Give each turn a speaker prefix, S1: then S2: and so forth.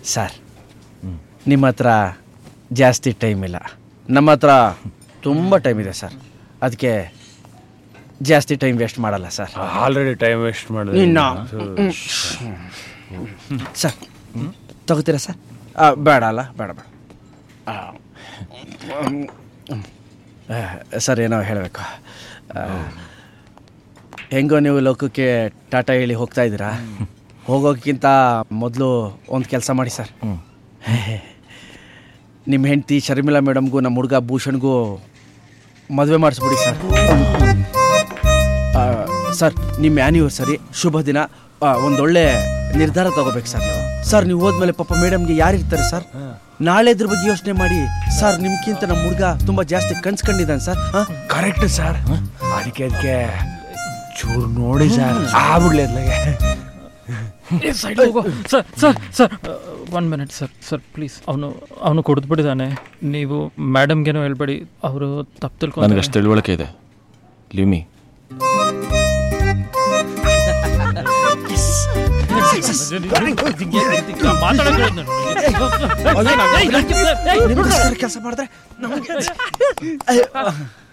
S1: Sir ನಿಮ್ಮ ಹತ್ರ ಜಾಸ್ತಿ ಟೈಮ್ ಇಲ್ಲ ನಮ್ಮ ಹತ್ರ ತುಂಬ ಟೈಮ್ ಇದೆ ಸರ್ ಅದಕ್ಕೆ ಜಾಸ್ತಿ ಟೈಮ್ ವೇಸ್ಟ್ ಮಾಡಲ್ಲ ಸರ್
S2: ಆಲ್ರೆಡಿ ಟೈಮ್ ವೇಸ್ಟ್ ಮಾಡಿದೆ
S1: ಇನ್ನು ಸರ್ ತಗೋತೀರಾ ಸರ್ ಆ, ಬೇಡ ಅಲ್ಲ ಬೇಡ ಬೇಡ ಆ, ಹ್ಮ್, ಹ್ಮ್. ಆ, ಸರ್ ಏನೋ ಹೇಳಬೇಕು ಹೆಂಗೋ ನೀವು ಲೋಕಕ್ಕೆ ಟಾಟಾ ಹೇಳಿ ಹೋಗ್ತಾ ಇದ್ದೀರಾ ಹೋಗೋಕ್ಕಿಂತ ಮೊದಲು ಒಂದು ಕೆಲಸ ಮಾಡಿ ಸರ್ ನಿಮ್ಮ ಹೆಂಡತಿ ಶರ್ಮಿಳಾ ಮೇಡಮ್ಗೂ ನಮ್ಮ ಹುಡುಗ ಭೂಷಣ್ಗೂ ಮದುವೆ ಮಾಡಿಸ್ಬಿಡಿ ಸರ್ ಆ, ಸರ್ ನಿಮ್ಮ ಆ್ಯನಿವರ್ಸರಿ ಶುಭ ದಿನ ಆ, ಒಂದೊಳ್ಳೆ ನಿರ್ಧಾರ ತಗೋಬೇಕು ಸರ್ ನೀವು ಸರ್ ನೀವು ಹೋದ್ಮೇಲೆ ಪಾಪ ಮೇಡಮ್ಗೆ ಯಾರಿರ್ತಾರೆ ಸರ್ ನಾಳೆ ಇದ್ರ ಬಗ್ಗೆ ಯೋಚನೆ ಮಾಡಿ ಸರ್ ನಿಮ್ಗಿಂತ ನಮ್ಮ ಹುಡುಗ ತುಂಬ ಜಾಸ್ತಿ ಕನ್ಸ್ಕೊಂಡಿದ್ದಾನೆ ಸರ್
S2: ಕರೆಕ್ಟ್ ಸರ್ ಅದಕ್ಕೆ ಅದಕ್ಕೆ ಚೂರು ನೋಡಿ ಸರ್ ಆಗ್ಬಿಡ್ಲಿ ಅದ್ಲಾಗೆ
S3: ಸೈಡ್ ಹೋಗೋ sir sir sir one minute sir sir please ಅವನು ಅವನು ಕುಡಿದ್ಬಿಟ್ಟಿದ್ದಾನೆ ನೀವು ಮೇಡಮ್ಗೇನೋ ಹೇಳ್ಬೇಡಿ ಅವರು ತಪ್ಪು ತಿಳ್ಕೊಂಡು
S4: ನನಗೆ ಅಷ್ಟು ತಿಳುವಳಿಕೆ ಇದೆ ಲಿಮಿ
S1: ಕೆಲಸ ಮಾಡಿದ್ರೆ ನಮಗೆ